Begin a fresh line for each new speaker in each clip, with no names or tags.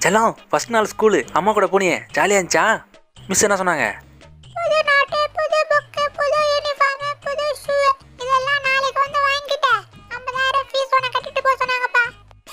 செல்லம் ஃபர்ஸ்ட் நாள் ஸ்கூலு அம்மா கூட போனியே ஜாலியாக இருந்துச்சா மிஸ் என்ன சொன்னாங்க
புது நோட்டு புது புக்கு புது யூனிஃபார்ம் புது ஷூ இதெல்லாம் நாளைக்கு வந்து வாங்கிட்டேன் ஐம்பதாயிரம் ஃபீஸ் உன கட்டிட்டு போக சொன்னாங்கப்பா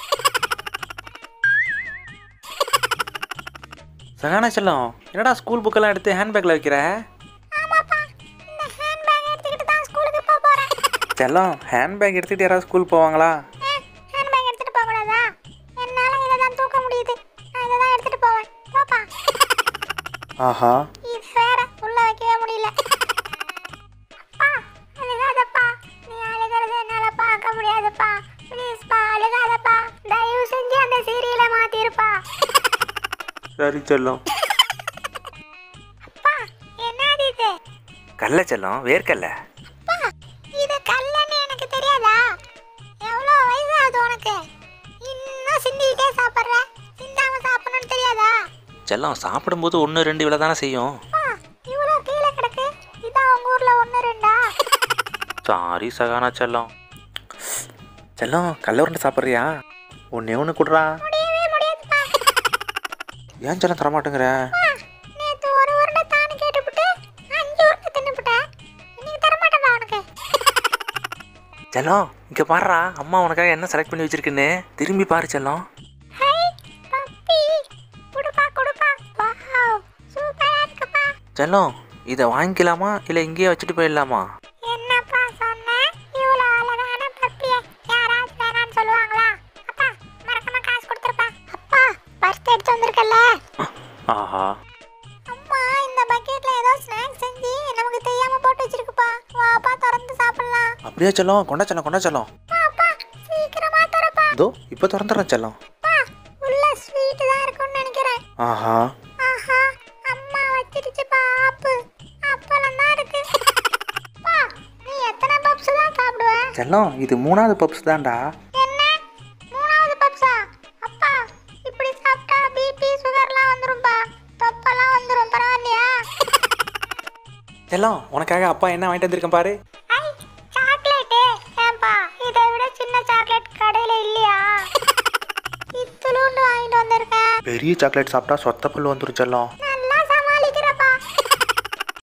சகானா செல்லம் என்னடா ஸ்கூல் புக்கெல்லாம் எடுத்து ஹேண்ட்பேக்கில் வைக்கிற
ஆமாப்பா இந்த ஹேண்ட்பேக் எடுத்துக்கிட்டு தான் ஸ்கூலுக்கு போக போறேன்
செல்லம் ஹேண்ட்பேக் எடுத்துகிட்டு யாராவது ஸ்கூல் போவாங்களா
ஹேண்ட்பேக் எடுத்துட்டு போக கூடாதா என்னால இதை தான் தூக்க முடியுது நான் இதை தான் எடுத்துட்டு போவேன் போப்பா
ஆஹா
இது வேற உள்ள வைக்கவே முடியல அப்பா அழுகாதப்பா நீ அழுகிறது என்னால பார்க்க முடியாதுப்பா ப்ளீஸ்ப்பா அழுகாதப்பா தயவு செஞ்சு அந்த சீரியலை மாத்திருப்பா
சரி செல்லம்
அப்பா என்னது இது
கல்ல செல்லம் வேர்க்கல்ல
அப்பா இது கல்லன்னு எனக்கு தெரியாதா எவ்வளோ வயசாகுது உனக்கு இன்னும் சிந்திக்கிட்டே சாப்பிட்ற சிந்தாம சாப்பிடணும்னு தெரியாதா
செல்லம் சாப்பிடும்போது ஒன்று ரெண்டு இவ்வளோ தானே செய்யும்
அப்பா இவ்வளோ கீழே கிடக்கு இதான் உங்க ஊர்ல ஒன்று ரெண்டா
சாரி சகானா செல்லம் செல்லம் கல்ல உருண்டை சாப்பிட்றியா ஒன்றே ஒன்று கொடுறா
முடியவே முடியாதுப்பா
ஏன் செல்லம் தரமாட்டேங்கிற
நேத்து ஒரு உருண்டை தானு கேட்டுப்புட்டு அஞ்சு உருண்டை தின்னுப்புட்டேன் இன்னைக்கு தரமாட்டேன்பா உனக்கு
செல்லம் இங்கே பாடுறா அம்மா உனக்காக என்ன செலக்ட் பண்ணி வச்சிருக்குன்னு திரும்பி பாரு செல்லம்
ஹை பப்பி குடுப்பா குடுப்பா வாவ் சூப்பரா இருக்குப்பா
செல்லம் இதை வாங்கிக்கலாமா இல்லை இங்கேயே வச்சுட்டு போயிடலாமா
என்னப்பா சொன்ன இவ்வளோ அழகான பப்பிய யாராவது வேணாம்னு சொல்லுவாங்களா அப்பா மறக்காம காசு கொடுத்துருப்பா அப்பா பர்ஸ் எடுத்து வந்திருக்கல்ல
ஆஹா
அம்மா இந்த பக்கெட்ல ஏதோ ஸ்நாக்ஸ் செஞ்சு நமக்கு தெரியாம போட்டு வச்சிருக்குப்பா வாப்பா திறந்து சாப்பிடலாம்
அப்படியே செல்லம் கொண்டா செல்லம் கொண்டா செல்லம்
அப்பா சீக்கிரமா தரப்பா
இதோ இப்போ திறந்துடுறேன் செல்லம்
அப்பா உள்ள ஸ்வீட் தான் இருக்கும்னு நினைக்கிறேன்
ஆஹா
ஆஹா அம்மா வச்சிருச்சுப்பா ஆப்பு அப்பளம் தான் இருக்கு அப்பா நீ எத்தனை பப்ஸ் தான் சாப்பிடுவ
செல்லம் இது மூணாவது பப்ஸ் தான்டா
என்ன மூணாவது பப்ஸா அப்பா இப்படி சாப்பிட்டா பிபி சுகர்லாம் வந்துரும்பா தொப்பெல்லாம் வந்துரும் பரவாயில்லையா
செல்லம் உனக்காக அப்பா என்ன வாங்கிட்டு வந்திருக்கேன் பாரு
ஐ சாக்லேட்டு ஏன்பா இதை விட சின்ன சாக்லேட் கடையில இல்லையா இத்துலூண்டு வாங்கிட்டு வந்திருக்கேன்
பெரிய சாக்லேட் சாப்பிட்டா சொத்த பல் வந்துரும் செல்லம்
நான்